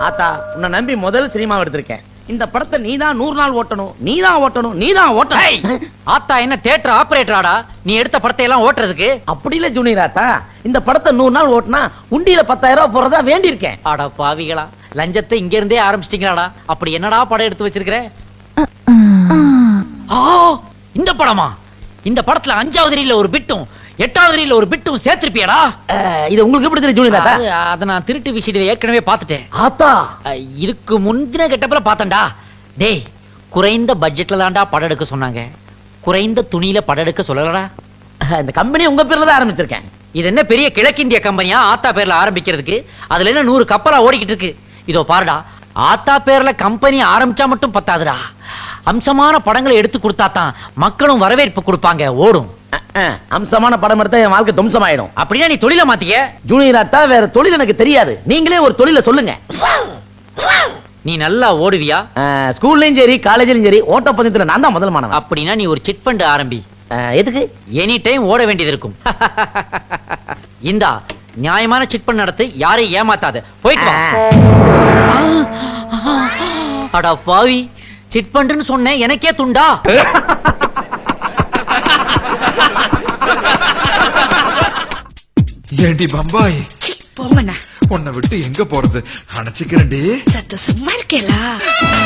ஆத்தா உன்னை நம்பி முதல் சினிமா எடுத்திருக்கேன் இந்த படத்தை நீதான் நூறு நாள் ஓட்டணும் நீதான் ஓட்டணும் நீதான் ஏய், ஓட்டணும் ஆத்தா என்ன தியேட்டர் ஆபரேட்டராடா நீ எடுத்த படத்தை எல்லாம் ஓட்டுறதுக்கு அப்படி இல்ல ஜூனியர் ஆத்தா இந்த படத்தை நூறு நாள் ஓட்டினா உண்டியில பத்தாயிரம் ரூபாய் போறதா வேண்டி இருக்கேன் அட பாவிகளா லஞ்சத்தை இங்க இருந்தே ஆரம்பிச்சிட்டீங்களாடா அப்படி என்னடா படம் எடுத்து வச்சிருக்கிற ஆ, இந்த படமா இந்த படத்துல அஞ்சாவது ரீல்ல ஒரு பிட்டும் எட்டாவது ரீல்ல ஒரு பிட்டும் சேர்த்திருப்பியடா இது உங்களுக்கு எப்படி தெரியும் ஜூனியர் ஆத்தா அது, அத நான் திருட்டு விஷயத்தை ஏற்கனவே பார்த்துட்டேன் ஆத்தா அஹ், இதுக்கு முந்தின கெட்டப்பல பார்த்தேன்டா டேய் குறைந்த பட்ஜெட்ல தான்டா படம் எடுக்க சொன்னாங்க குறைந்த துணியில படம் எடுக்க சொல்லலடா இந்த கம்பெனி உங்க பேர்ல தான் ஆரம்பிச்சிருக்கேன் இது என்ன பெரிய கிழக்கிந்திய கம்பெனியா ஆத்தா பேர்ல ஆரம்பிக்கிறதுக்கு அதுல என்ன நூறு கப்பலா ஓடிக்கிட்டு இருக்கு இதோ பாருடா ஆத்தா பேர்ல கம்பெனி ஆரம்பிச்சா மட்டும் பத்தாதுடா அம்சமான படங்களை எடுத்து கொடுத்தா தான் மக்களும் வரவேற்பு கொடுப்பாங்க ஓடும் அஹ், அஹ், அம்சமான படம் எடுத்தா என் வாழ்க்கை தும்சமாயிடும் அப்படின்னா நீ தொழில மாத்திக்க ஜூனியர் ஆத்தா வேற தொழில் எனக்கு தெரியாது நீங்களே ஒரு தொழில சொல்லுங்க நீ நல்லா ஓடுவியா அஹ், ஸ்கூல்லயும் சரி காலேஜ்லயும் சரி ஓட்ட பந்தயத்துல நான் தான் முதல் மாணவன் அப்படின்னா நீ ஒரு சிட் ஃபண்ட் ஆரம்பி அஹ், எதுக்கு எனி டைம் ஓட வேண்டியது இருக்கும் இந்தா நியாயமான சிட் ஃபண்ட் நடத்து யாரையும் ஏமாத்தாத போயிட்டு வா அட பாவி சிட் ஃபண்ட்னு சொன்னேன் எனக்கே துண்டா ஏண்டி பம்பாய் சி, போங்கண்ணா உன்னை விட்டு எங்க போறது அணைச்சிக்கிறேன்டி சத்த சும்மா இருக்கேலா